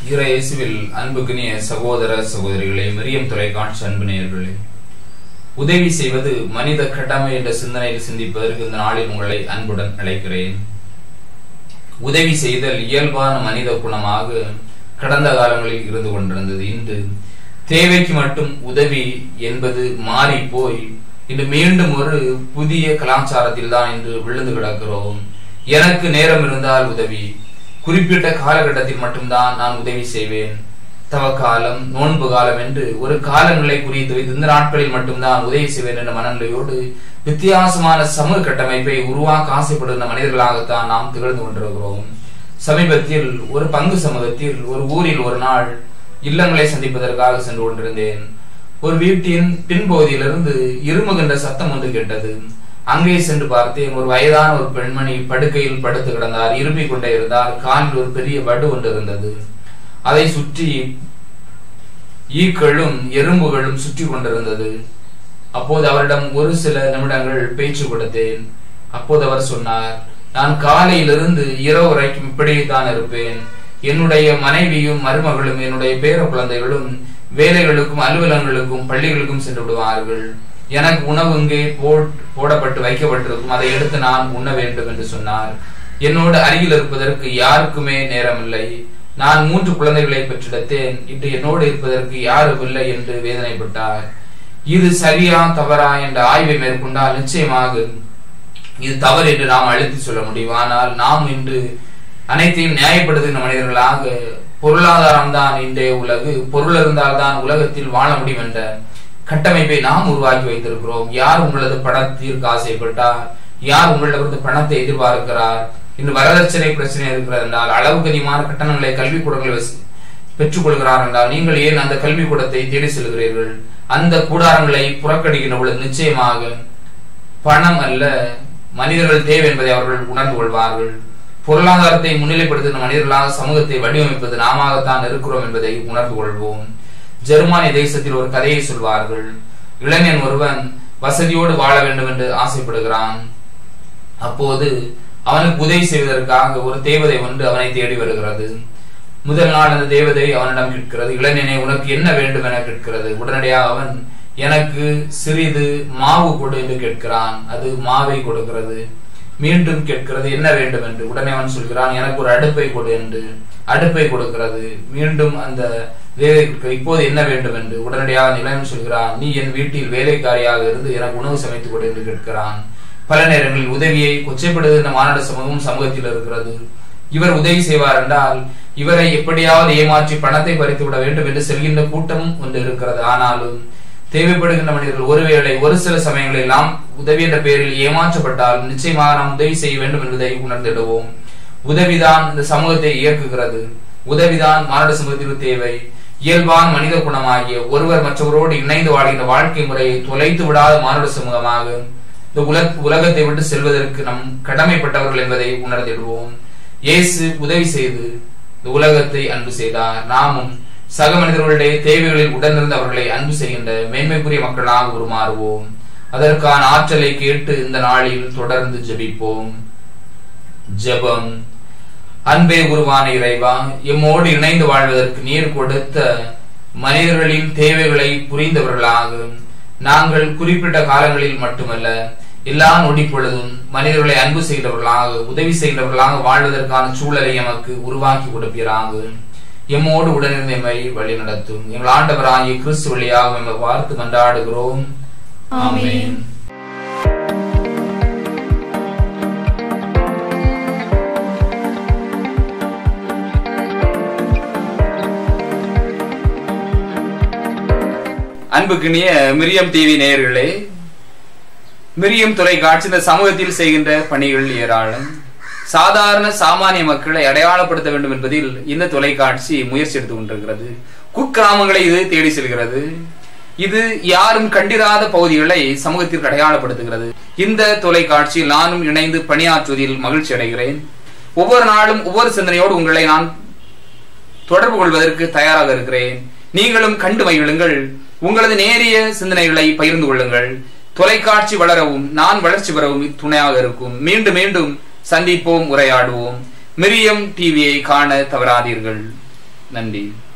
இறை இயேசுவில் அன்புக்குனிய சகோதர சகோதரிகளே மரியம் தொலைக்காட்சி அன்பு நேயர்களே உதவி செய்வது மனித கடமை என்ற சிந்தனையில் சிந்திப்பதற்கு இந்த நாளில் உங்களை அன்புடன் அழைக்கிறேன் உதவி செய்தல் இயல்பான மனித குணமாக கடந்த காலங்களில் இருந்து கொண்டிருந்தது இன்று தேவைக்கு மட்டும் உதவி என்பது மாறி போய் இன்று மீண்டும் ஒரு புதிய கலாச்சாரத்தில் தான் இன்று விழுந்து கிடக்கிறோம் எனக்கு நேரம் இருந்தால் உதவி குறிப்பிட்ட காலகட்டத்தில் மட்டும்தான் நான் உதவி செய்வேன் தவக்காலம் நோன்பு காலம் என்று ஒரு காலங்களை குறித்து வைத்து இந்த நாட்களில் மட்டும்தான் உதவி செய்வேன் என்ற மனநிலையோடு வித்தியாசமான சமூக கட்டமைப்பை உருவாக்க ஆசைப்படுகின்ற மனிதர்களாகத்தான் நாம் திகழ்ந்து கொண்டிருக்கிறோம் சமீபத்தில் ஒரு பங்கு சமூகத்தில் ஒரு ஊரில் ஒரு நாள் இல்லங்களை சந்திப்பதற்காக சென்று கொண்டிருந்தேன் ஒரு வீட்டின் பின்பகுதியிலிருந்து இருமுகின்ற சத்தம் ஒன்று கேட்டது அங்கே சென்று பார்த்தேன் ஒரு வயதான ஒரு பெண்மணி படுக்கையில் படுத்து கிடந்தார் இரும்பிக் கொண்டே இருந்தார் காலில் ஒரு பெரிய வடு ஒன்று இருந்தது அதை சுற்றி ஈக்களும் எறும்புகளும் சுற்றி கொண்டிருந்தது அப்போது அவரிடம் ஒரு சில நிமிடங்கள் பேச்சு கொடுத்தேன் அப்போது அவர் சொன்னார் நான் காலையிலிருந்து இரவு வரைக்கும் இப்படித்தான் இருப்பேன் என்னுடைய மனைவியும் மருமகளும் என்னுடைய பேர குழந்தைகளும் வேலைகளுக்கும் அலுவலகங்களுக்கும் பள்ளிகளுக்கும் சென்று விடுவார்கள் எனக்கு உணவு இங்கே போடப்பட்டு வைக்கப்பட்டிருக்கும் அதை எடுத்து நான் உண்ண வேண்டும் என்று சொன்னார் என்னோடு அருகில் இருப்பதற்கு யாருக்குமே நேரமில்லை நான் மூன்று குழந்தைகளை பெற்றெடுத்தேன் இன்று என்னோடு இருப்பதற்கு யாரும் இல்லை என்று வேதனைப்பட்டார் இது சரியா தவறா என்ற ஆய்வை மேற்கொண்டால் நிச்சயமாக இது தவறு என்று நாம் அழுத்தி சொல்ல முடியும் ஆனால் நாம் இன்று அனைத்தையும் நியாயப்படுத்துகின்ற மனிதர்களாக பொருளாதாரம் தான் இன்றைய உலகு பொருள் இருந்தால் தான் உலகத்தில் வாழ முடியும் என்ற கட்டமைப்பை நாம் உருவாக்கி வைத்திருக்கிறோம் யார் உங்களது பணத்திற்கு ஆசைப்பட்டார் யார் உங்களிடமிருந்து பணத்தை எதிர்பார்க்கிறார் இன்று வரதட்சணை பிரச்சனை இருக்கிறது என்றால் அளவுக்கு அதிகமான கட்டணங்களை கல்விக்கூடங்களில் பெற்றுக் என்றால் நீங்கள் ஏன் அந்த கல்விக்கூடத்தை தேடி செல்கிறீர்கள் அந்த கூடாரங்களை புறக்கணிக்கின்ற பொழுது நிச்சயமாக பணம் அல்ல மனிதர்கள் தேவை என்பதை அவர்கள் உணர்ந்து கொள்வார்கள் பொருளாதாரத்தை முன்னிலைப்படுத்துகிற மனிதர்களாக சமூகத்தை வடிவமைப்பது நாமத்தான் இருக்கிறோம் என்பதை உணர்ந்து கொள்வோம் ஜெர்மானிய தேசத்தில் ஒரு கதையை சொல்வார்கள் இளைஞன் ஒருவன் வசதியோடு வாழ வேண்டும் என்று ஆசைப்படுகிறான் அப்போது அவனுக்கு உதவி செய்வதற்காக ஒரு தேவதை ஒன்று அவனை தேடி வருகிறது முதல் நாள் அந்த தேவதை அவனிடம் கேட்கிறது இளைஞனை உனக்கு என்ன வேண்டும் என கேட்கிறது உடனடியாக அவன் எனக்கு சிறிது மாவு கொடு என்று கேட்கிறான் அது மாவை கொடுக்கிறது மீண்டும் கேட்கிறது என்ன வேண்டும் என்று உடனே அவன் சொல்கிறான் எனக்கு ஒரு அடுப்பை கொடு என்று அடுப்பை கொடுக்கிறது மீண்டும் அந்த தேவை இப்போது என்ன வேண்டும் என்று உடனடியாக இளைஞன் சொல்கிறான் நீ என் வீட்டில் வேலைக்காரியாக இருந்து எனக்கு உணவு சமைத்து கொடு என்று கேட்கிறான் பல நேரங்களில் உதவியை கொச்சைப்படுத்துகின்ற மாநாடு சமூகம் சமூகத்தில் இருக்கிறது இவர் உதவி செய்வார் என்றால் இவரை எப்படியாவது ஏமாற்றி பணத்தை பறித்து விட வேண்டும் என்று செல்கின்ற கூட்டமும் ஒன்று இருக்கிறது ஆனாலும் தேவைப்படுகின்ற மனிதர்கள் ஒருவேளை ஒரு சில சமயங்களில் நாம் உதவி என்ற பெயரில் ஏமாற்றப்பட்டால் நிச்சயமாக நாம் உதவி செய்ய வேண்டும் என்பதை உணர்ந்திடுவோம் உதவிதான் இந்த சமூகத்தை இயக்குகிறது உதவிதான் மாநாடு சமூகத்திற்கு தேவை இயல்பான மனித குணமாகிய ஒருவர் மற்றவரோடு இணைந்து வாழ்கின்ற வாழ்க்கை முறையை தொலைத்து விடாத மானுட சமூகமாக இந்த உலக உலகத்தை விட்டு செல்வதற்கு நம் கடமைப்பட்டவர்கள் என்பதை உணர்ந்திடுவோம் இயேசு உதவி செய்து இந்த உலகத்தை அன்பு செய்தார் நாமும் சக மனிதர்களுடைய தேவைகளில் உடனிருந்து அவர்களை அன்பு செய்கின்ற மேன்மைக்குரிய மக்களாக உருமாறுவோம் அதற்கான ஆற்றலை கேட்டு இந்த நாளில் தொடர்ந்து ஜெபிப்போம் ஜெபம் அன்பே உருவான இறைவா எம்மோடு இணைந்து வாழ்வதற்கு நீர் கொடுத்த மனிதர்களின் தேவைகளை புரிந்தவர்களாக நாங்கள் குறிப்பிட்ட காலங்களில் மட்டுமல்ல எல்லா நொடி பொழுதும் மனிதர்களை அன்பு செய்கிறவர்களாக உதவி செய்கிறவர்களாக வாழ்வதற்கான சூழலை எமக்கு உருவாக்கி கொடுப்பீராக எம்மோடு உடனிருந்து எம்மை வழி நடத்தும் எங்கள் ஆண்டவராகிய கிறிஸ்து வழியாக எம்மை பார்த்து மன்றாடுகிறோம் ஆமென் அன்புக்குனிய மிரியம் டிவி நேயர்களே மிரியம் தொலைக்காட்சி இந்த சமூகத்தில் செய்கின்ற பணிகள் ஏராளம் சாதாரண சாமானிய மக்களை அடையாளப்படுத்த வேண்டும் என்பதில் இந்த தொலைக்காட்சி முயற்சி எடுத்துக் கொண்டிருக்கிறது குக்கிராமங்களை இது தேடி செல்கிறது இது யாரும் கண்டிராத பகுதிகளை சமூகத்திற்கு அடையாளப்படுத்துகிறது இந்த தொலைக்காட்சியில் நானும் இணைந்து பணியாற்றுவதில் மகிழ்ச்சி அடைகிறேன் ஒவ்வொரு நாளும் ஒவ்வொரு சிந்தனையோடு உங்களை நான் தொடர்பு கொள்வதற்கு தயாராக இருக்கிறேன் நீங்களும் கண்டு மகிழுங்கள் உங்களது நேரிய சிந்தனைகளை பகிர்ந்து கொள்ளுங்கள் தொலைக்காட்சி வளரவும் நான் வளர்ச்சி பெறவும் துணையாக இருக்கும் மீண்டும் மீண்டும் சந்திப்போம் உரையாடுவோம் மிரியம் டிவியை காண தவறாதீர்கள் நன்றி